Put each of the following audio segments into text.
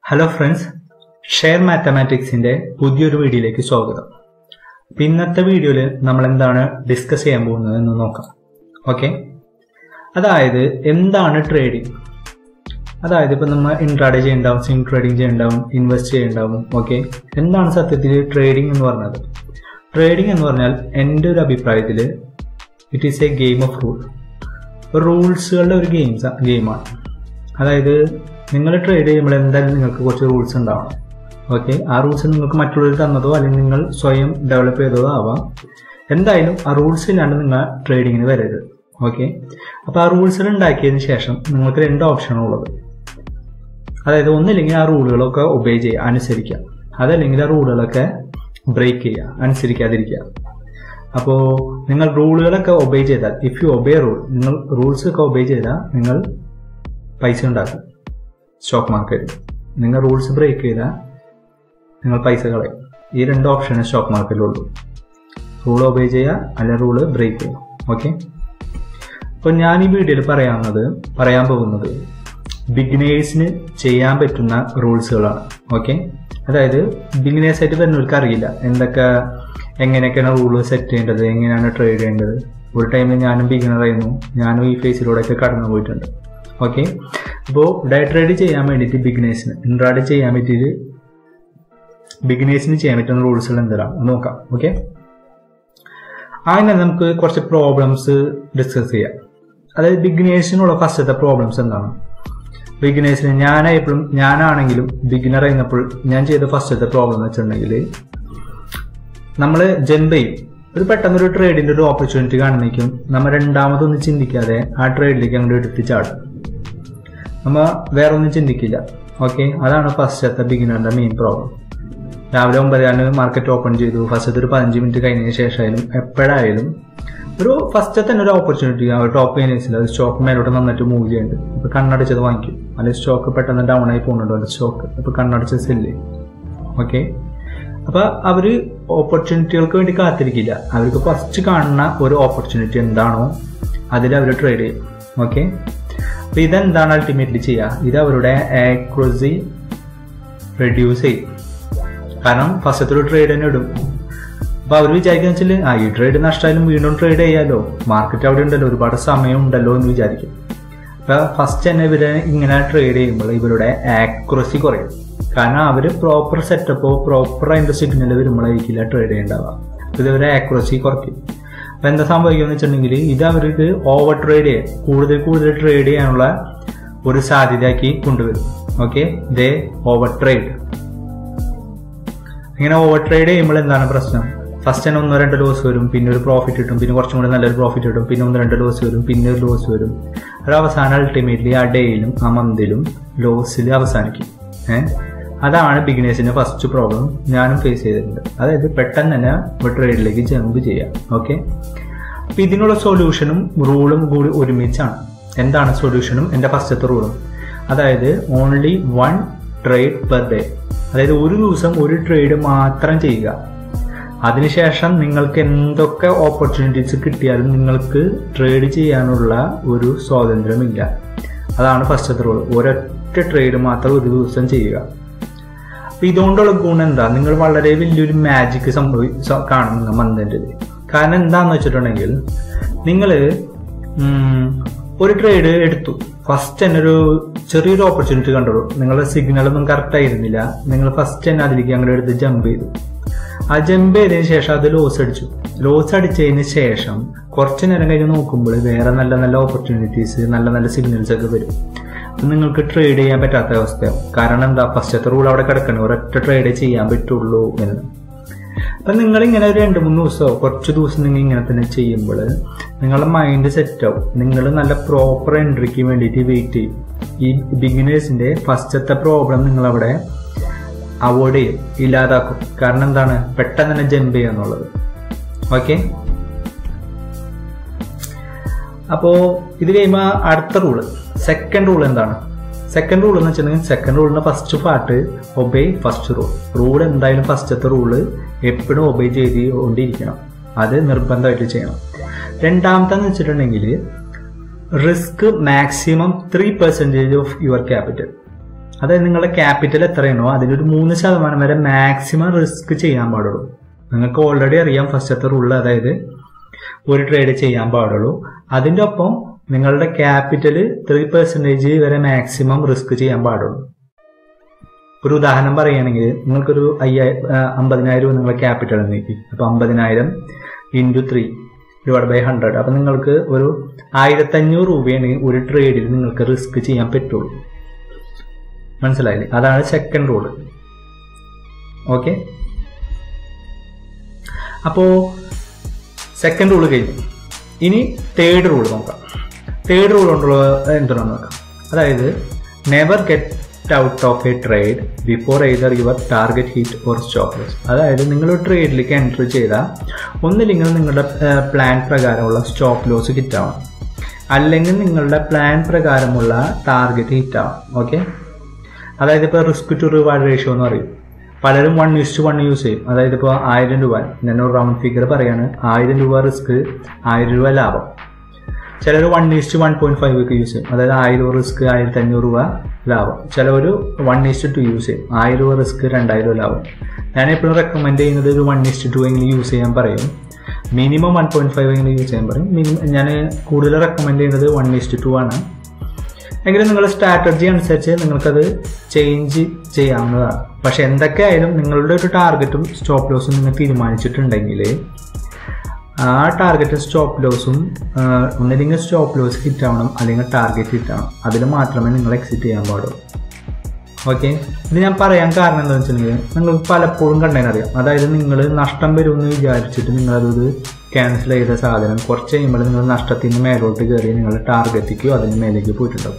hello friends share മാത്തമാറ്റിക്സിന്റെ പുതിയൊരു വീഡിയോയിലേക്ക് സ്വാഗതം അപ്പൊ ഇന്നത്തെ വീഡിയോയിൽ നമ്മൾ എന്താണ് ഡിസ്കസ് ചെയ്യാൻ പോകുന്നത് എന്ന് നോക്കാം ഓക്കെ അതായത് എന്താണ് ട്രേഡിംഗ് അതായത് ഇപ്പൊ നമ്മൾ ഇൻട്രാഡേ ചെയ്യണ്ടാവും സിം ട്രേഡിംഗ് ചെയ്യണ്ടാവും ഇൻവെസ്റ്റ് ചെയ്യണ്ടാവും ഓക്കെ എന്താണ് സത്യത്തിൽ ട്രേഡിംഗ് എന്ന് പറഞ്ഞത് ട്രേഡിംഗ് എന്ന് പറഞ്ഞാൽ എൻ്റെ ഒരു അഭിപ്രായത്തിൽ it is a game of rule റൂൾസുകളുടെ ഒരു ഗെയിംസ് ഗെയിമാണ് അതായത് നിങ്ങൾ ട്രേഡ് ചെയ്യുമ്പോൾ എന്തായാലും നിങ്ങൾക്ക് കുറച്ച് റൂൾസ് ഉണ്ടാവണം ഓക്കെ ആ റൂൾസ് നിങ്ങൾക്ക് മറ്റുള്ളവർ തന്നതോ അല്ലെങ്കിൽ നിങ്ങൾ സ്വയം ഡെവലപ്പ് ചെയ്തതോ ആവാം എന്തായാലും ആ റൂൾസ് ഇല്ലാണ്ട് നിങ്ങൾ ട്രേഡിങ്ങിന് വരരുത് ഓക്കെ അപ്പോൾ ആ റൂൾസുകൾ ഉണ്ടാക്കിയതിന് ശേഷം നിങ്ങൾക്ക് രണ്ട് ഓപ്ഷനാണ് ഉള്ളത് അതായത് ഒന്നില്ലെങ്കിൽ ആ റൂളുകളൊക്കെ ഒബേ ചെയ്യുക അനുസരിക്കുക അതല്ലെങ്കിൽ ആ റൂളുകളൊക്കെ ബ്രേക്ക് ചെയ്യുക അനുസരിക്കാതിരിക്കുക അപ്പോൾ നിങ്ങൾ റൂളുകളൊക്കെ ഒബേ ചെയ്താൽ ഇഫ് യു ഒബേ റൂൾ നിങ്ങൾ റൂൾസ് ഒക്കെ ഒബേ ചെയ്താൽ നിങ്ങൾ പൈസ ഉണ്ടാക്കും സ്റ്റോക്ക് മാർക്കറ്റിൽ നിങ്ങൾ റൂൾസ് ബ്രേക്ക് ചെയ്താൽ നിങ്ങൾ പൈസ കളയും ഈ രണ്ട് ഓപ്ഷനേ സ്റ്റോക്ക് മാർക്കറ്റിലുള്ളൂ റൂൾ ഒബേ ചെയ്യുക അല്ലെങ്കിൽ റൂള് ബ്രേക്ക് ചെയ്യുക ഓക്കെ അപ്പോൾ ഞാൻ ഈ വീഡിയോയിൽ പറയാവുന്നത് പറയാൻ പോകുന്നത് ബിഗിനേഴ്സിന് ചെയ്യാൻ പറ്റുന്ന റൂൾസുകളാണ് ഓക്കെ അതായത് ബിഗിനേഴ്സ് ആയിട്ട് വരുന്നവർക്ക് അറിയില്ല എന്തൊക്കെ എങ്ങനെയൊക്കെയാണ് റൂൾ സെറ്റ് ചെയ്യേണ്ടത് എങ്ങനെയാണ് ട്രേഡ് ചെയ്യേണ്ടത് ഒരു ടൈമിൽ ഞാനും ബിഗിനർ ആയിരുന്നു ഞാനും ഈ ഫേസിലൂടെയൊക്കെ കടന്നു പോയിട്ടുണ്ട് ഓക്കെ അപ്പോൾ ഡേ ട്രേഡ് ചെയ്യാൻ വേണ്ടിയിട്ട് ബിഗിനേഴ്സിന് ഇൻട്രാഡ് ചെയ്യാൻ പറ്റിയിട്ട് ബിഗിനേഴ്സിന് ചെയ്യാൻ പറ്റുന്ന റൂൾസുകൾ എന്തെല്ലാം നോക്കാം ഓക്കെ ആദ്യം നമുക്ക് കുറച്ച് പ്രോബ്ലംസ് ഡിസ്കസ് ചെയ്യാം അതായത് ബിഗിനേഴ്സിനുള്ള ഫസ്റ്റത്തെ പ്രോബ്ലംസ് എന്താണ് ബിഗിനേഴ്സിന് ഞാനായപ്പോഴും ഞാനാണെങ്കിലും ബിഗിനർ ആയിരുന്നപ്പോൾ ഞാൻ ചെയ്ത ഫസ്റ്റത്തെ പ്രോബ്ലം എന്ന് വെച്ചിട്ടുണ്ടെങ്കിൽ നമ്മൾ ജമ്പ് ചെയ്യും ഒരു പെട്ടെന്ന് ഒരു ട്രേഡിന്റെ ഒരു ഓപ്പർച്യൂണിറ്റി കാണുന്നേക്കും നമ്മൾ രണ്ടാമതൊന്നും ചിന്തിക്കാതെ ആ ട്രേഡിലേക്ക് അങ്ങോട്ട് എടുത്ത് ചാടും നമ്മ വേറെ ഒന്നും ചിന്തിക്കില്ല ഓക്കെ അതാണ് ഫസ്റ്റത്തെ ബിഗിനറിന്റെ മെയിൻ പ്രോബ്ലം രാവിലെ ഒമ്പതിനാണ് മാർക്കറ്റ് ഓപ്പൺ ചെയ്തു ഫസ്റ്റത്തെ ഒരു പതിനഞ്ച് മിനിറ്റ് കഴിഞ്ഞതിന് ശേഷമായാലും എപ്പോഴായാലും ഒരു ഫസ്റ്റത്തെ തന്നെ ഒരു ഓപ്പർച്യൂണിറ്റി ആ ടോപ്പ് ഗെയിനേഴ്സിൽ അത് സ്റ്റോക്ക് മേലോട്ട് നന്നായിട്ട് മൂവ് ചെയ്യുന്നുണ്ട് ഇപ്പൊ കണ്ണടച്ചത് വാങ്ങിക്കും അല്ലെങ്കിൽ സ്റ്റോക്ക് പെട്ടെന്ന് ഡൗൺ ആയി പോകുന്നുണ്ടോ അതിന്റെ സ്റ്റോക്ക് ഇപ്പൊ കണ്ണടച്ചത് സെല്ല് ഓക്കെ അപ്പൊ അവര് ഓപ്പർച്യൂണിറ്റികൾക്ക് വേണ്ടി കാത്തിരിക്കില്ല അവർക്ക് ഫസ്റ്റ് കാണുന്ന ഒരു ഓപ്പർച്യൂണിറ്റി എന്താണോ അതിൽ അവർ ട്രേഡ് ചെയ്യും ഓക്കെ അപ്പൊ ഇതെന്താണ് അൾട്ടിമേറ്റ്ലി ചെയ്യുക ഇത് അവരുടെ ആക്യുറസി റെഡ്യൂസ് ചെയ്യും കാരണം ഫസ്റ്റത്തെ ഒരു ട്രേഡ് തന്നെ ഇടും അപ്പൊ അവർ വിചാരിക്കുന്ന വെച്ചാൽ ആ ഈ ട്രേഡ് നഷ്ടമായാലും വീണ്ടും ട്രേഡ് ചെയ്യാലോ മാർക്കറ്റ് അവിടെ ഉണ്ടല്ലോ ഒരുപാട് സമയം ഉണ്ടല്ലോ എന്ന് വിചാരിക്കും അപ്പൊ ഫസ്റ്റ് തന്നെ ഇവര് ഇങ്ങനെ ട്രേഡ് ചെയ്യുമ്പോൾ ഇവരുടെ ആക്യുറസി കുറയും കാരണം അവര് പ്രോപ്പർ സെറ്റപ്പോ പ്രോപ്പർ അതിന്റെ സിഗ്നൽ വരുമ്പോഴായിരിക്കില്ല ട്രേഡ് ചെയ്യേണ്ടാവുക ഇത് ഇവരെ ആക്യുറസി കുറയ്ക്കും അപ്പൊ എന്താ സംഭവിക്കുക വെച്ചിട്ടുണ്ടെങ്കിൽ ഇത് അവർക്ക് ഓവർ ട്രേഡ് ചെയ്യാൻ കൂടുതൽ കൂടുതൽ ട്രേഡ് ചെയ്യാനുള്ള ഒരു സാധ്യതയാക്കി കൊണ്ടുവരും ഓക്കെ ദേ ഓവർ ട്രേഡ് ഇങ്ങനെ ഓവർ ട്രേഡ് ചെയ്യുമ്പോൾ എന്താണ് പ്രശ്നം ഫസ്റ്റ് തന്നെ ഒന്നോ രണ്ടോ ലോസ് വരും പിന്നെ ഒരു പ്രോഫിറ്റ് കിട്ടും പിന്നെ കുറച്ചും കൂടി നല്ലൊരു പ്രോഫിറ്റ് കിട്ടും പിന്നെ ഒന്ന് രണ്ട് ലോസ് വരും പിന്നെ ഒരു ലോസ് വരും ഒരു അവസാനം അൾട്ടിമേറ്റ്ലി ആ ഡേയിലും ആ മന്തിലും ലോസിൽ അവസാനിക്കും ഏഹ് അതാണ് ബിഗിനേഴ്സിന്റെ ഫസ്റ്റ് പ്രോബ്ലം ഞാനും ഫേസ് ചെയ്തിട്ടുണ്ട് അതായത് പെട്ടെന്ന് തന്നെ ഒരു ട്രേഡിലേക്ക് ജമ്പ് ചെയ്യാം ഓക്കെ അപ്പൊ ഇതിനുള്ള സൊല്യൂഷനും റൂളും കൂടി ഒരുമിച്ചാണ് എന്താണ് സൊല്യൂഷനും എന്റെ ഫസ്റ്റത്തെ റൂളും അതായത് only one trade per day അതായത് ഒരു ദിവസം ഒരു ട്രേഡ് മാത്രം ചെയ്യുക അതിനുശേഷം നിങ്ങൾക്ക് എന്തൊക്കെ ഓപ്പർച്യൂണിറ്റീസ് കിട്ടിയാലും നിങ്ങൾക്ക് ട്രേഡ് ചെയ്യാനുള്ള ഒരു സ്വാതന്ത്ര്യമില്ല അതാണ് ഫസ്റ്റത്തെ റൂൾ ഒരൊറ്റ ട്രേഡ് മാത്രം ഒരു ദിവസം ചെയ്യുക അപ്പൊ ഇതുകൊണ്ടുള്ള ഗുണം എന്താ നിങ്ങൾ വളരെ വലിയൊരു മാജിക് സംഭവി കാണുന്ന മന്തിൻ്റെ കാരണം എന്താന്ന് വെച്ചിട്ടുണ്ടെങ്കിൽ നിങ്ങൾ ഒരു ട്രേഡ് എടുത്തു ഫസ്റ്റ് തന്നെ ഒരു ചെറിയൊരു ഓപ്പർച്യൂണിറ്റി കണ്ടോളൂ നിങ്ങളുടെ സിഗ്നൽ ഒന്നും കറക്റ്റ് ആയിരുന്നില്ല നിങ്ങൾ ഫസ്റ്റ് തന്നെ അതിലേക്ക് അങ്ങോട്ട് എടുത്ത് ജമ്പ് ചെയ്തു ആ ജമ്പ് ചെയ്തതിന് ശേഷം അത് ലോസ് അടിച്ചു ലോസ് അടിച്ചതിന് ശേഷം കുറച്ച് നേരം കഴിഞ്ഞ് നോക്കുമ്പോൾ വേറെ നല്ല നല്ല ഓപ്പർച്യൂണിറ്റീസ് നല്ല നല്ല സിഗ്നൽസ് ഒക്കെ വരും അപ്പൊ നിങ്ങൾക്ക് ട്രേഡ് ചെയ്യാൻ പറ്റാത്ത അവസ്ഥയാവും കാരണം എന്താ ഫസ്റ്റത്തെ റൂൾ അവിടെ കിടക്കണം ഒരൊറ്റ ട്രേഡ് ചെയ്യാൻ പറ്റുള്ളൂ എന്ന് അപ്പൊ നിങ്ങൾ ഇങ്ങനെ ഒരു രണ്ട് മൂന്ന് ദിവസമോ കുറച്ച് ദിവസം നിങ്ങൾ ഇങ്ങനെ തന്നെ ചെയ്യുമ്പോൾ നിങ്ങളുടെ മൈൻഡ് സെറ്റ് ആവും നിങ്ങൾ നല്ല പ്രോപ്പർ എൻട്രിക്ക് വേണ്ടിയിട്ട് വെയിറ്റ് ചെയ്യും ഈ ബിഗിനേഴ്സിന്റെ ഫസ്റ്റത്തെ പ്രോബ്ലം നിങ്ങൾ അവിടെ അവോയ്ഡ് ചെയ്യും ഇല്ലാതാക്കും കാരണം എന്താണ് പെട്ടെന്ന് തന്നെ ജമ്പ് ചെയ്യാന്നുള്ളത് ഓക്കെ അപ്പോ ഇത് കഴിയുമ്പോൾ അടുത്ത റൂള് സെക്കൻഡ് റൂൾ എന്താണ് സെക്കൻഡ് റൂൾ എന്ന് വെച്ചിട്ടുണ്ടെങ്കിൽ സെക്കൻഡ് റൂളിന്റെ first part obey first rule rule എന്തായാലും ഫസ്റ്റത്തെ റൂള് എപ്പോഴും ഒബേ ചെയ്തുകൊണ്ടിരിക്കണം അത് നിർബന്ധമായിട്ട് ചെയ്യണം രണ്ടാമത്തെ എന്ന് വെച്ചിട്ടുണ്ടെങ്കിൽ risk maximum three percentage of your capital അതായത് നിങ്ങളുടെ ക്യാപിറ്റൽ എത്രയാണോ അതിലൊരു മൂന്ന് ശതമാനം വരെ മാക്സിമം റിസ്ക് ചെയ്യാൻ പാടുള്ളൂ നിങ്ങൾക്ക് ഓൾറെഡി അറിയാം ഫസ്റ്റത്തെ റൂളിൽ അതായത് ഒരു ട്രേഡ് ചെയ്യാൻ പാടുള്ളൂ അതിൻ്റെ ഒപ്പം നിങ്ങളുടെ ക്യാപിറ്റൽ ത്രീ പെർസെൻറ്റേജ് വരെ മാക്സിമം റിസ്ക് ചെയ്യാൻ പാടുള്ളൂ ഒരു ഉദാഹരണം പറയുകയാണെങ്കിൽ നിങ്ങൾക്കൊരു അയ്യായിരം അമ്പതിനായിരം രൂപ നിങ്ങളുടെ ക്യാപിറ്റൽ നീക്കി അപ്പോൾ അമ്പതിനായിരം into three divide by hundred അപ്പം നിങ്ങൾക്ക് ഒരു ആയിരത്തഞ്ഞൂറ് രൂപയാണ് ഒരു ട്രേഡിൽ നിങ്ങൾക്ക് റിസ്ക് ചെയ്യാൻ പറ്റുള്ളൂ മനസ്സിലായില്ലേ അതാണ് സെക്കൻഡ് റൂള് ഓക്കെ അപ്പോൾ സെക്കൻഡ് റൂൾ കഴിഞ്ഞു ഇനി തേർഡ് റൂൾ നോക്കാം തേർഡ് റൂൾ കൊണ്ടുള്ള എന്താണെന്ന് നോക്കാം അതായത് never get out of a trade before either your target hit or stop loss അതായത് നിങ്ങൾ ഒരു ട്രേഡിലേക്ക് എൻട്രി ചെയ്താൽ ഒന്നില്ലെങ്കിൽ നിങ്ങളുടെ പ്ലാൻ പ്രകാരമുള്ള സ്റ്റോപ്പ് ലോസ് ഹിറ്റ് ആവണം അല്ലെങ്കിൽ നിങ്ങളുടെ പ്ലാൻ പ്രകാരമുള്ള ടാർഗറ്റ് ഹിറ്റ് ആവണം ഓക്കെ അതായത് ഇപ്പോൾ റിസ്ക് ടു റിവാർഡ് റേഷ്യോ എന്ന് പറയും പലരും one is to one use ചെയ്യും അതായത് ഇപ്പോൾ ആയിരം രൂപ ഞാൻ ഒരു റൗണ്ട് ഫിഗർ പറയാണ് ആയിരം രൂപ റിസ്ക് ആയിരം രൂപ ലാഭം ചിലർ one is to one point five ഒക്കെ യൂസ് ചെയ്യും അതായത് ആയിരം റിസ്ക് ആയിരത്തി അഞ്ഞൂറ് രൂപ ലാഭം ചിലവർ വൺ ഈസ്റ്റ് ടു യൂസ് ചെയ്യും ആയിരം രൂപ റിസ്ക് രണ്ടായിരം രൂപ ലാഭം ഞാൻ എപ്പോഴും റെക്കമെൻഡ് ചെയ്യുന്നത് ഒരു വൺ ഈസ്റ്റ് ടു എങ്കിലും യൂസ് ചെയ്യാൻ പറയും മിനിമം വൺ പോയിന്റ് ഫൈവ് എങ്കിലും യൂസ് ചെയ്യാൻ പറയും മിനിമം ഞാൻ കൂടുതൽ റെക്കമെൻഡ് ചെയ്യുന്നത് വൺ ഈസ്റ്റ് ടു ആണ് എങ്കിലും നിങ്ങളുടെ സ്ട്രാറ്റജി അനുസരിച്ച് നിങ്ങൾക്കത് ചേഞ്ച് ചെയ്യാവുന്നതാണ് പക്ഷെ എന്തൊക്കെ ആയാലും നിങ്ങളുടെ ഒരു ടാർഗറ്റും സ്റ്റോപ്പ് ലോസും നിങ്ങൾ തീരുമാനിച്ചിട്ടുണ്ടെങ്കിൽ ആ ടാർഗറ്റും സ്റ്റോപ്പ് ലോസും ഒന്നില്ലെങ്കിൽ സ്റ്റോപ്പ് ലോസ് ഹിറ്റ് ആവണം അല്ലെങ്കിൽ ടാർഗറ്റ് ഹിറ്റ് ആവണം അതിൽ മാത്രമേ നിങ്ങൾ എക്സിറ്റ് ചെയ്യാൻ പാടുള്ളൂ ഓക്കെ ഇത് ഞാൻ പറയാൻ കാരണം എന്താണെന്ന് വെച്ചിട്ടുണ്ടെങ്കിൽ നിങ്ങൾക്ക് പലപ്പോഴും കണ്ടതിനറിയാം അതായത് നിങ്ങൾ നഷ്ടം വരുമെന്ന് വിചാരിച്ചിട്ട് നിങ്ങളത് ക്യാൻസൽ ചെയ്ത സാധനം കുറച്ച് കഴിയുമ്പോൾ നിങ്ങൾ നഷ്ടത്തിൽ നിന്ന് മേലോട്ട് കയറി നിങ്ങളുടെ ടാർഗറ്റിക്കോ അതിന് മേലേക്ക് പോയിട്ടുണ്ടാവും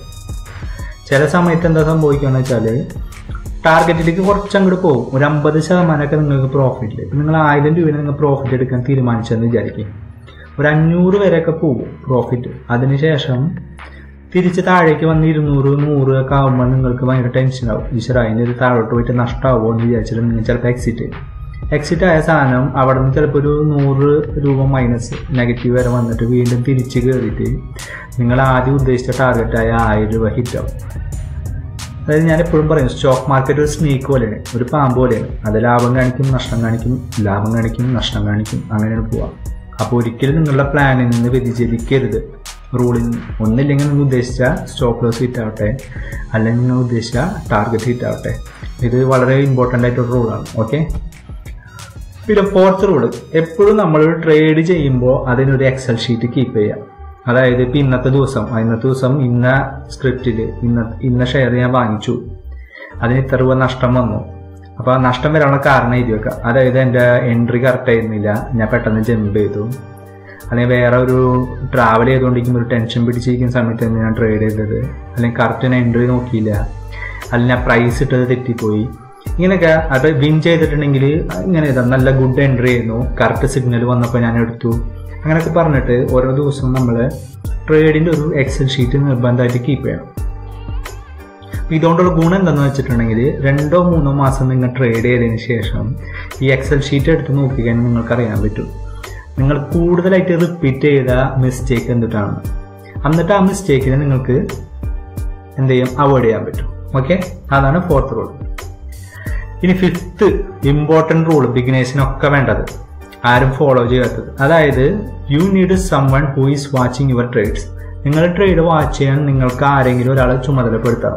ചില സമയത്ത് എന്താ സംഭവിക്കുകയെന്ന് വെച്ചാൽ ടാർഗറ്റിലേക്ക് കുറച്ച് അങ്ങോട്ട് പോകും ഒരു അമ്പത് ശതമാനമൊക്കെ നിങ്ങൾക്ക് പ്രോഫിറ്റിൽ ഇപ്പം നിങ്ങൾ ആയിരം രൂപ നിങ്ങൾ പ്രോഫിറ്റ് എടുക്കാൻ തീരുമാനിച്ചെന്ന് വിചാരിക്കും ഒരു അഞ്ഞൂറ് വരെയൊക്കെ പോകും പ്രോഫിറ്റ് അതിനുശേഷം തിരിച്ച് താഴേക്ക് വന്ന് ഇരുന്നൂറ് നൂറ് ഒക്കെ ആകുമ്പോൾ നിങ്ങൾക്ക് ഭയങ്കര ടെൻഷൻ ആവും ഈശ്വര അതിൻ്റെ ഒരു താഴോട്ട് പോയിട്ട് നഷ്ടമാവുമോ എന്ന് വിചാരിച്ചിട്ട് നിങ്ങൾ ചിലപ്പോൾ എക്സിറ്റ് ചെയ്യും എക്സിറ്റ് ആയ സാധനം അവിടെ നിന്ന് ചിലപ്പോൾ ഒരു നൂറ് രൂപ മൈനസ് നെഗറ്റീവ് വരെ വന്നിട്ട് വീണ്ടും തിരിച്ച് കയറിയിട്ട് നിങ്ങൾ ആദ്യം ഉദ്ദേശിച്ച ടാർഗറ്റായ ആയിരം രൂപ ഹിറ്റ് ആവും അതായത് ഞാൻ എപ്പോഴും പറയും സ്റ്റോക്ക് മാർക്കറ്റ് ഒരു സ്നേക്ക് പോലെയാണ് ഒരു പാമ്പ് പോലെയാണ് അത് ലാഭം കാണിക്കും നഷ്ടം കാണിക്കും ലാഭം കാണിക്കും നഷ്ടം കാണിക്കും അങ്ങനെയാണ് പോവാം അപ്പോൾ ഒരിക്കലും നിങ്ങളുടെ പ്ലാനിൽ നിന്ന് വ്യതിചലിക്കരുത് റൂളിൽ ഒന്നില്ലെങ്കിൽ നിങ്ങൾ ഉദ്ദേശിച്ച സ്റ്റോപ്പ് ലോസ് ഹിറ്റ് ആവട്ടെ അല്ലെങ്കിൽ നിങ്ങൾ ഉദ്ദേശിച്ച ടാർഗറ്റ് ഹിറ്റ് ആവട്ടെ ഇത് വളരെ ഇമ്പോർട്ടൻ്റ് ആയിട്ടൊരു റൂളാണ് ഓക്കെ പിന്നെ ഫോർത്ത് റൂള് എപ്പോഴും നമ്മൾ ട്രേഡ് ചെയ്യുമ്പോൾ അതിനൊരു എക്സൽ ഷീറ്റ് കീപ്പ് ചെയ്യാം അതായത് ഇപ്പം ഇന്നത്തെ ദിവസം ഇന്നത്തെ ദിവസം ഇന്ന സ്ക്രിപ്റ്റിൽ ഇന്ന ഇന്ന ഷെയർ ഞാൻ വാങ്ങിച്ചു അതിന് ഇത്ര രൂപ നഷ്ടം വന്നു അപ്പോൾ ആ നഷ്ടം വരാനുള്ള കാരണം എഴുതി വെക്കുക അതായത് എൻ്റെ എൻട്രി കറക്റ്റ് ആയിരുന്നില്ല ഞാൻ പെട്ടെന്ന് ജമ്പ് ചെയ്തു അല്ലെങ്കിൽ വേറെ ഒരു ട്രാവൽ ചെയ്തുകൊണ്ടിരിക്കുമ്പോൾ ഒരു ടെൻഷൻ പിടിച്ചിരിക്കുന്ന സമയത്ത് ഞാൻ ട്രേഡ് ചെയ്തത് അല്ലെങ്കിൽ കറക്റ്റ് ഞാൻ എൻട്രി നോക്കിയില്ല അല്ലെങ്കിൽ ഞാൻ പ്രൈസ് ഇട്ടത് തെറ്റിപ്പോയി ഇങ്ങനെയൊക്കെ അത് വിൻ ചെയ്തിട്ടുണ്ടെങ്കിൽ ഇങ്ങനെ ഇതാ നല്ല ഗുഡ് എൻട്രി ആയിരുന്നു കറക്റ്റ് സിഗ്നൽ വന്നപ്പോൾ ഞാൻ എടുത്തു അങ്ങനെയൊക്കെ പറഞ്ഞിട്ട് ഓരോ ദിവസവും നമ്മൾ ട്രേഡിൻ്റെ ഒരു എക്സൽ ഷീറ്റ് നിർബന്ധമായിട്ട് കീപ്പ് ചെയ്യണം ഇതുകൊണ്ടുള്ള ഗുണം എന്താണെന്ന് വെച്ചിട്ടുണ്ടെങ്കിൽ രണ്ടോ മൂന്നോ മാസം നിങ്ങൾ ട്രേഡ് ചെയ്തതിന് ശേഷം ഈ എക്സൽ ഷീറ്റ് എടുത്ത് നോക്കിക്കഴിഞ്ഞാൽ നിങ്ങൾക്ക് അറിയാൻ പറ്റും നിങ്ങൾ കൂടുതലായിട്ട് റിപ്പീറ്റ് ചെയ്ത മിസ്റ്റേക്ക് എന്തിട്ടാണ് എന്നിട്ട് ആ മിസ്റ്റേക്കിനെ നിങ്ങൾക്ക് എന്ത് ചെയ്യും അവോയ്ഡ് ചെയ്യാൻ പറ്റും ഓക്കെ അതാണ് ഫോർത്ത് റൂൾ ഇനി ഫിഫ്ത്ത് ഇമ്പോർട്ടൻറ്റ് റൂൾ ബിഗിനേഴ്സിനൊക്കെ വേണ്ടത് ആരും ഫോളോ ചെയ്യാത്തത് അതായത് you need someone who is watching your trades നിങ്ങളുടെ ട്രേഡ് വാച്ച് ചെയ്യാൻ നിങ്ങൾക്ക് ആരെങ്കിലും ഒരാളെ ചുമതലപ്പെടുത്തണം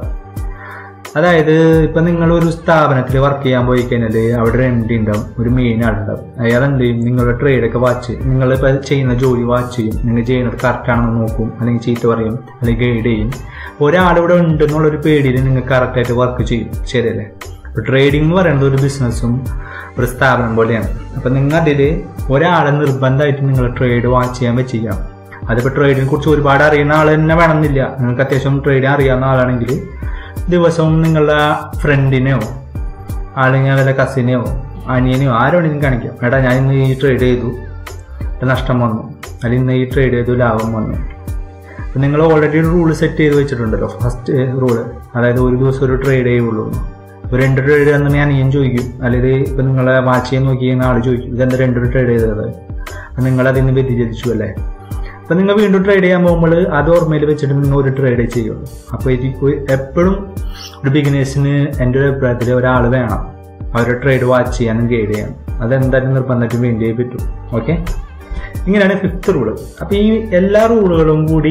അതായത് ഇപ്പം നിങ്ങൾ ഒരു സ്ഥാപനത്തിൽ വർക്ക് ചെയ്യാൻ പോയി കഴിഞ്ഞാൽ അവിടെ ഒരു എം ഡി ഉണ്ടാവും ഒരു മെയിൻ ആളുണ്ടാവും അയാൾ എന്ത് ചെയ്യും നിങ്ങളുടെ ട്രേഡൊക്കെ വാച്ച് ചെയ്യും നിങ്ങളിപ്പോൾ ചെയ്യുന്ന ജോലി വാച്ച് ചെയ്യും നിങ്ങൾ ചെയ്യുന്നത് കറക്റ്റ് ആണെന്ന് നോക്കും അല്ലെങ്കിൽ ചീത്ത പറയും അല്ലെങ്കിൽ ഗൈഡ് ചെയ്യും ഒരാളിവിടെ ഉണ്ടെന്നുള്ളൊരു പേടിയിൽ നിങ്ങൾ കറക്റ്റായിട്ട് വർക്ക് ചെയ്യും ശരിയല്ലേ ട്രേഡിംഗ് എന്ന് പറയുന്നത് ഒരു ബിസിനസ്സും ഒരു സ്ഥാപനം പോലെയാണ് അപ്പം നിങ്ങൾ അതിൽ ഒരാളെ നിർബന്ധമായിട്ട് നിങ്ങൾ ട്രേഡ് വാച്ച് ചെയ്യാൻ വെച്ചിരിക്കണം അതിപ്പോൾ ട്രേഡിനെ കുറിച്ച് ഒരുപാട് അറിയുന്ന ആൾ തന്നെ വേണമെന്നില്ല നിങ്ങൾക്ക് അത്യാവശ്യം ട്രേഡിങ് അറിയാവുന്ന ആളാണെങ്കിൽ ദിവസവും നിങ്ങളുടെ ഫ്രണ്ടിനെയോ അല്ലെങ്കിൽ വല്ല കസിനെയോ അനിയനെയോ ആരോടെങ്കിലും കാണിക്കാം എടാ ഞാൻ ഇന്ന് ഈ ട്രേഡ് ചെയ്തു നഷ്ടം വന്നു അല്ലെങ്കിൽ ഇന്ന് ഈ ട്രേഡ് ചെയ്തു ലാഭം വന്നു നിങ്ങൾ ഓൾറെഡി ഒരു റൂൾ സെറ്റ് ചെയ്ത് വെച്ചിട്ടുണ്ടല്ലോ ഫസ്റ്റ് റൂള് അതായത് ഒരു ദിവസം ഒരു ട്രേഡ് ചെയ്യുള്ളൂ ഒരു രണ്ട് ട്രേഡ് തന്നെ ഞാൻ അനിയൻ ചോദിക്കും അല്ലെങ്കിൽ ഇപ്പം നിങ്ങളെ വാച്ച് ചെയ്യാൻ നോക്കി ആൾ ചോദിക്കും ഇതെന്താ രണ്ട് ട്രേഡ് ചെയ്തത് അപ്പം നിങ്ങളതിന് വ്യതിചലിച്ചു അല്ലേ അപ്പൊ നിങ്ങൾ വീണ്ടും ട്രേഡ് ചെയ്യാൻ പോകുമ്പോൾ അത് ഓർമ്മയിൽ വെച്ചിട്ട് നിങ്ങൾ ഒരു ട്രേഡ് ചെയ്യുള്ളൂ അപ്പൊ എനിക്ക് എപ്പോഴും ഒരു ബിഗിനേഴ്സിന് എൻ്റെ ഒരു അഭിപ്രായത്തിൽ ഒരാൾ വേണം അവരുടെ ട്രേഡ് വാച്ച് ചെയ്യാനും ഗൈഡ് ചെയ്യാനും അതെന്തായാലും നിർബന്ധമായിട്ടും വേണ്ടിയേ പറ്റും ഓക്കെ ഇങ്ങനെയാണ് ഫിഫ്ത്ത് റൂള് അപ്പൊ ഈ എല്ലാ റൂളുകളും കൂടി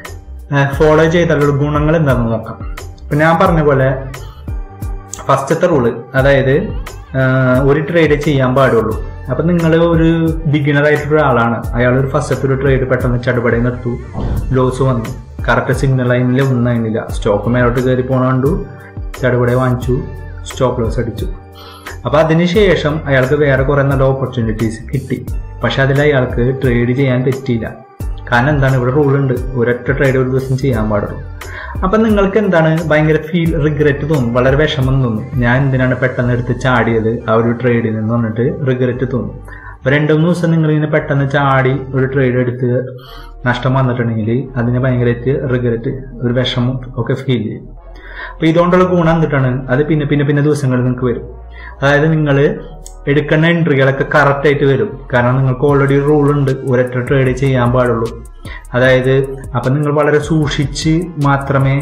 ഫോളോ ചെയ്താലുള്ള ഗുണങ്ങൾ എന്താണെന്ന് നോക്കാം ഇപ്പൊ ഞാൻ പറഞ്ഞ പോലെ ഫസ്റ്റത്തെ റൂള് അതായത് ആഹ് ഒരു ട്രേഡ് ചെയ്യാൻ പാടുള്ളൂ അപ്പൊ നിങ്ങൾ ഒരു ബിഗിനർ ആയിട്ടുള്ള ഒരാളാണ് അയാൾ ഒരു ഫസ്റ്റത്തെ ഒരു ട്രേഡ് പെട്ടെന്ന് ചടുപടയിൽ നിർത്തു ലോസ് വന്നു കറക്റ്റ് സിഗ്നൽ ലൈനിൽ ഒന്നും അതിനില്ല സ്റ്റോക്ക് മേലോട്ട് കയറി പോണ കണ്ടു ചടുപടെ വാങ്ങിച്ചു സ്റ്റോപ്പ് ലോസ് അടിച്ചു അപ്പൊ അതിനുശേഷം അയാൾക്ക് വേറെ കുറെ നല്ല ഓപ്പർച്യൂണിറ്റീസ് കിട്ടി പക്ഷെ അതിൽ അയാൾക്ക് ട്രേഡ് ചെയ്യാൻ പറ്റിയില്ല കാരണം എന്താണ് ഇവിടെ റൂൾ ഉണ്ട് ഒരൊറ്റ ട്രേഡ് ഒരു ദിവസം ചെയ്യാൻ പാടുള്ളൂ അപ്പൊ നിങ്ങൾക്ക് എന്താണ് ഭയങ്കര ഫീൽ റിഗ്രറ്റ് തോന്നും വളരെ വിഷമം തോന്നും ഞാൻ എന്തിനാണ് പെട്ടെന്ന് എടുത്ത് ചാടിയത് ആ ഒരു ട്രേഡിൽ നിന്ന് പറഞ്ഞിട്ട് റിഗ്രറ്റ് തോന്നും അപ്പൊ രണ്ടു മൂന്ന് ദിവസം നിങ്ങൾ ഇങ്ങനെ പെട്ടെന്ന് ചാടി ഒരു ട്രേഡ് എടുത്ത് നഷ്ടം വന്നിട്ടുണ്ടെങ്കിൽ അതിന് ഭയങ്കരമായിട്ട് റിഗ്രറ്റ് ഒരു വിഷമം ഒക്കെ ഫീൽ ചെയ്യും അപ്പൊ ഇതുകൊണ്ടുള്ള ഗുണം എന്തിട്ടാണ് അത് പിന്നെ പിന്നെ പിന്നെ ദിവസങ്ങളിൽ നിങ്ങൾക്ക് വരും അതായത് നിങ്ങൾ എടുക്കുന്ന എൻട്രികളൊക്കെ കറക്റ്റ് ആയിട്ട് വരും കാരണം നിങ്ങൾക്ക് ഓൾറെഡി റൂൾ ഉണ്ട് ഒരൊറ്റ ട്രേഡ് ചെയ്യാൻ പാടുള്ളൂ അതായത് അപ്പം നിങ്ങൾ വളരെ സൂക്ഷിച്ച് മാത്രമേ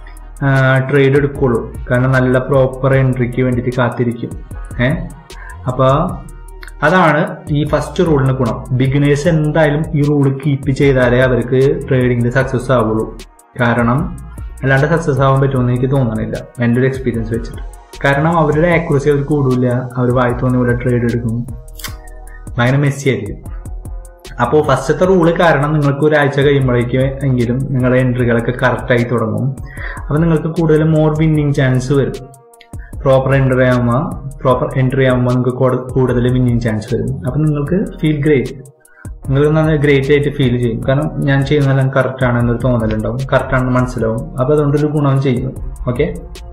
ട്രേഡ് എടുക്കുള്ളൂ കാരണം നല്ല പ്രോപ്പർ എൻട്രിക്ക് വേണ്ടിയിട്ട് കാത്തിരിക്കും ഏ അപ്പോൾ അതാണ് ഈ ഫസ്റ്റ് റൂളിന് ഗുണം ബിഗിനേഴ്സ് എന്തായാലും ഈ റൂൾ കീപ്പ് ചെയ്താലേ അവർക്ക് ട്രേഡിങ്ങിൽ സക്സസ് ആവുള്ളൂ കാരണം അല്ലാണ്ട് സക്സസ് ആവാൻ പറ്റുമെന്ന് എനിക്ക് തോന്നണില്ല എൻ്റെ ഒരു എക്സ്പീരിയൻസ് വെച്ചിട്ട് കാരണം അവരുടെ ആക്യുറസി അവർ കൂടില്ല അവർ വായി തോന്നിയ പോലെ ട്രേഡ് എടുക്കും ഭയങ്കര മെസ്സി ആയിരിക്കും അപ്പോൾ ഫസ്റ്റത്തെ റൂള് കാരണം നിങ്ങൾക്ക് ഒരാഴ്ച കഴിയുമ്പോഴേക്കും എങ്കിലും നിങ്ങളുടെ എൻട്രികളൊക്കെ കറക്റ്റായി തുടങ്ങും അപ്പോൾ നിങ്ങൾക്ക് കൂടുതൽ മോർ വിന്നിങ് ചാൻസ് വരും പ്രോപ്പർ എൻട്രി ആകുമ്പോൾ പ്രോപ്പർ എൻട്രി ആകുമ്പോൾ നിങ്ങൾക്ക് കൂടുതൽ വിന്നിങ് ചാൻസ് വരും അപ്പം നിങ്ങൾക്ക് ഫീൽ ഗ്രേറ്റ് നിങ്ങൾക്ക് നല്ല ഗ്രേറ്റ് ആയിട്ട് ഫീൽ ചെയ്യും കാരണം ഞാൻ ചെയ്യുന്നതെല്ലാം കറക്റ്റ് ആണ് എന്നൊരു തോന്നലുണ്ടാവും കറക്റ്റ് ആണെന്ന് മനസ്സിലാവും അപ്പോൾ അതുകൊണ്ടൊരു ഗുണം ചെയ്യും ഓക്കെ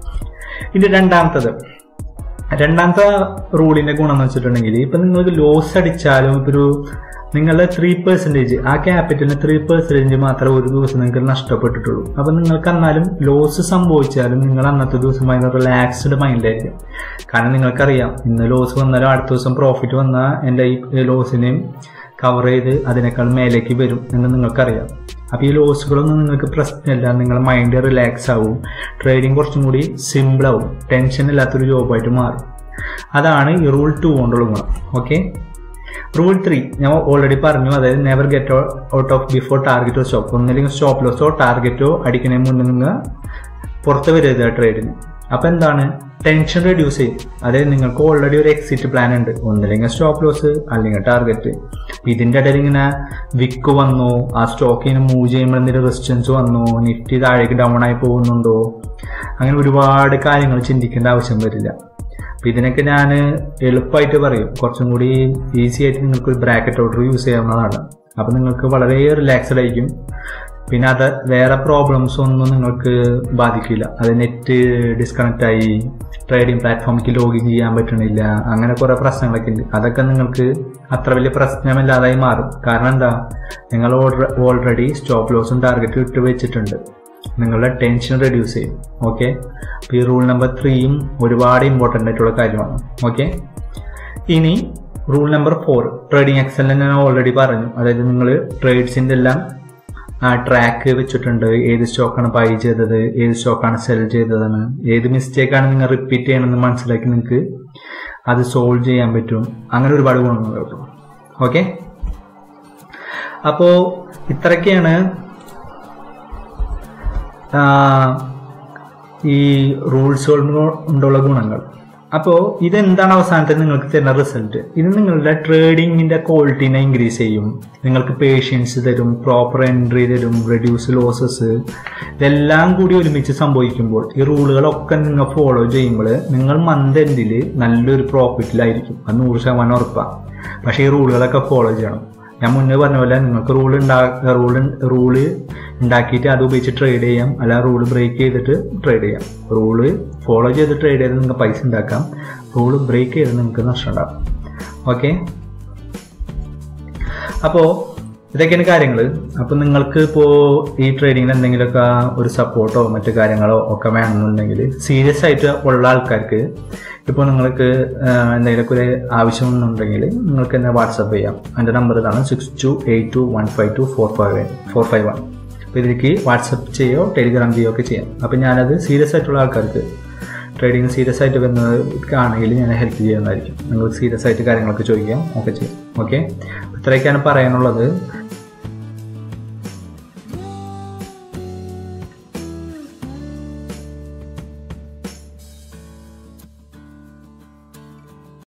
ഇത് രണ്ടാമത്തത് രണ്ടാമത്തെ റൂളിന്റെ ഗുണം എന്ന് വെച്ചിട്ടുണ്ടെങ്കിൽ ഇപ്പൊ നിങ്ങൾക്ക് ലോസ് അടിച്ചാലും ഇപ്പൊ ഒരു നിങ്ങളുടെ ത്രീ പെർസെൻറ്റേജ് ആ ക്യാപിറ്റലിന് ത്രീ പെർസെൻറ്റേജ് മാത്രമേ ഒരു ദിവസം നിങ്ങൾക്ക് നഷ്ടപ്പെട്ടിട്ടുള്ളൂ അപ്പൊ നിങ്ങൾക്ക് എന്നാലും ലോസ് സംഭവിച്ചാലും നിങ്ങൾ അന്നത്തെ ദിവസം ഭയങ്കര റിലാക്സ്ഡ് മൈൻഡായിരിക്കും കാരണം നിങ്ങൾക്കറിയാം ഇന്ന് ലോസ് വന്നാലും അടുത്ത ദിവസം പ്രോഫിറ്റ് വന്നാൽ എൻ്റെ ഈ ലോസിനെയും കവർ ചെയ്ത് അതിനേക്കാൾ മേലേക്ക് വരും എന്ന് നിങ്ങൾക്കറിയാം അപ്പോൾ ഈ ലോസുകളൊന്നും നിങ്ങൾക്ക് പ്രശ്നമില്ല നിങ്ങളുടെ മൈൻഡ് റിലാക്സ് ആവും ട്രേഡിങ് കുറച്ചും കൂടി സിമ്പിൾ ആവും ടെൻഷൻ ഇല്ലാത്തൊരു ജോബായിട്ട് മാറും അതാണ് ഈ റൂൾ ടു കൊണ്ടുള്ള ഗുണം ഓക്കെ റൂൾ ത്രീ ഞാൻ ഓൾറെഡി പറഞ്ഞു അതായത് never get out of before ടാർഗറ്റോ സ്റ്റോപ്പ് ഒന്നില്ലെങ്കിൽ സ്റ്റോപ്പ് ലോസോ ടാർഗറ്റോ അടിക്കുന്നതിന് മുന്നേ നിങ്ങൾ പുറത്ത് വരരുത് ട്രേഡിന് അപ്പൊ എന്താണ് ടെൻഷൻ റെഡ്യൂസ് ചെയ്യും അതായത് നിങ്ങൾക്ക് ഓൾറെഡി ഒരു എക്സിറ്റ് പ്ലാൻ ഉണ്ട് ഒന്നില്ലെങ്കിൽ സ്റ്റോപ്പ് ലോസ് അല്ലെങ്കിൽ ടാർഗറ്റ് ഇതിന്റെ ഇടയിൽ ഇങ്ങനെ വിക്ക് വന്നു ആ സ്റ്റോക്കിന് മൂവ് ചെയ്യുമ്പോൾ എന്തെങ്കിലും റെസിസ്റ്റൻസ് വന്നു നിഫ്റ്റി താഴേക്ക് ഡൗൺ ആയി പോകുന്നുണ്ടോ അങ്ങനെ ഒരുപാട് കാര്യങ്ങൾ ചിന്തിക്കേണ്ട ആവശ്യം വരില്ല അപ്പൊ ഇതിനൊക്കെ ഞാൻ എളുപ്പമായിട്ട് പറയും കുറച്ചും കൂടി ഈസി ആയിട്ട് നിങ്ങൾക്ക് ഒരു ബ്രാക്കറ്റ് ഓർഡർ യൂസ് ചെയ്യാവുന്നതാണ് അപ്പൊ നിങ്ങൾക്ക് വളരെ റിലാക്സ്ഡ് ആയിരിക്കും പിന്നെ അത് വേറെ പ്രോബ്ലംസ് ഒന്നും നിങ്ങൾക്ക് ബാധിക്കില്ല അത് നെറ്റ് ഡിസ്കണക്ട് ആയി ട്രേഡിംഗ് പ്ലാറ്റ്ഫോമിലേക്ക് ലോഗിൻ ചെയ്യാൻ പറ്റണില്ല അങ്ങനെ കുറെ പ്രശ്നങ്ങളൊക്കെ ഉണ്ട് അതൊക്കെ നിങ്ങൾക്ക് അത്ര വലിയ പ്രശ്നമില്ലാതായി മാറും കാരണം എന്താ നിങ്ങൾ ഓൾറെഡി സ്റ്റോപ്പ് ലോസും ടാർഗറ്റും ഇട്ട് വെച്ചിട്ടുണ്ട് നിങ്ങളുടെ ടെൻഷൻ റെഡ്യൂസ് ചെയ്യും ഓക്കെ ഈ റൂൾ നമ്പർ ത്രീയും ഒരുപാട് ഇമ്പോർട്ടൻ്റ് ആയിട്ടുള്ള കാര്യമാണ് ഓക്കെ ഇനി rule number four trading excel ഞാൻ ഓൾറെഡി പറഞ്ഞു അതായത് നിങ്ങൾ ട്രേഡ്സിൻ്റെ എല്ലാം ആ ട്രാക്ക് വെച്ചിട്ടുണ്ട് ഏത് സ്റ്റോക്കാണ് ബൈ ചെയ്തത് ഏത് സ്റ്റോക്കാണ് സെൽ ചെയ്തതെന്ന് ഏത് മിസ്റ്റേക്കാണ് നിങ്ങൾ റിപ്പീറ്റ് ചെയ്യണമെന്ന് മനസ്സിലാക്കി നിങ്ങൾക്ക് അത് സോൾവ് ചെയ്യാൻ പറ്റും അങ്ങനെ ഒരുപാട് ഗുണങ്ങൾ കിട്ടും ഓക്കെ അപ്പോൾ ഇത്രയൊക്കെയാണ് ഈ റൂൾസ് കൊണ്ടുള്ള ഗുണങ്ങൾ അപ്പോൾ ഇതെന്താണ് അവസാനത്തെ നിങ്ങൾക്ക് തരുന്ന റിസൾട്ട് ഇത് നിങ്ങളുടെ ട്രേഡിങ്ങിന്റെ ക്വാളിറ്റീനെ ഇൻക്രീസ് ചെയ്യും നിങ്ങൾക്ക് പേഷ്യൻസ് തരും പ്രോപ്പർ എൻട്രി തരും റെഡ്യൂസ് ലോസസ് ഇതെല്ലാം കൂടി ഒരുമിച്ച് സംഭവിക്കുമ്പോൾ ഈ റൂളുകളൊക്കെ നിങ്ങൾ ഫോളോ ചെയ്യുമ്പോൾ നിങ്ങൾ മന്ത് എൻഡിൽ നല്ലൊരു പ്രോഫിറ്റിലായിരിക്കും അത് നൂറ് ശതമാനം ഉറപ്പാണ് പക്ഷേ ഈ റൂളുകളൊക്കെ ഫോളോ ചെയ്യണം ഞാൻ മുന്നേ പറഞ്ഞ പോലെ നിങ്ങൾക്ക് റൂൾ ഉണ്ടാ റൂൾ റൂള് ഉണ്ടാക്കിയിട്ട് അത് ഉപയോഗിച്ച് ട്രേഡ് ചെയ്യാം അല്ല റൂൾ ബ്രേക്ക് ചെയ്തിട്ട് ട്രേഡ് ചെയ്യാം റൂള് ഫോളോ ചെയ്ത് ട്രേഡ് ചെയ്ത് നിങ്ങൾക്ക് പൈസ ഉണ്ടാക്കാം റൂള് ബ്രേക്ക് ചെയ്ത് നിങ്ങൾക്ക് നഷ്ടം ഉണ്ടാകും ഓക്കെ അപ്പോൾ ഇതൊക്കെയാണ് കാര്യങ്ങൾ അപ്പം നിങ്ങൾക്ക് ഇപ്പോൾ ഈ ട്രേഡിങ്ങിൽ എന്തെങ്കിലുമൊക്കെ ഒരു സപ്പോർട്ടോ മറ്റു കാര്യങ്ങളോ ഒക്കെ വേണമെന്നുണ്ടെങ്കിൽ സീരിയസ് ആയിട്ട് ഉള്ള ആൾക്കാർക്ക് ഇപ്പോൾ നിങ്ങൾക്ക് ആ, എന്തെങ്കിലുമൊക്കെ ഒരു ആവശ്യമെന്നുണ്ടെങ്കിൽ നിങ്ങൾക്ക് എന്നെ വാട്സപ്പ് ചെയ്യാം എൻ്റെ നമ്പർ ഇതാണ് six two eight two one five two four five four five one അപ്പോൾ ഇതിലേക്ക് വാട്സപ്പ് ചെയ്യോ ടെലിഗ്രാം ചെയ്യോ ഒക്കെ ചെയ്യാം അപ്പം ഞാനത് സീരിയസ് ആയിട്ടുള്ള ആൾക്കാർക്ക് ട്രേഡിങ് സീരിയസ് ആയിട്ട് വരുന്നവർക്കാണെങ്കിൽ ഞാൻ ഹെൽപ്പ് ചെയ്യുന്നതായിരിക്കും നിങ്ങൾ സീരിയസ് ആയിട്ട് കാര്യങ്ങളൊക്കെ ചോദിക്കാം ഒക്കെ ചെയ്യാം ഓക്കെ ഇത്രയൊക്കെയാണ് പറയാനുള്ളത്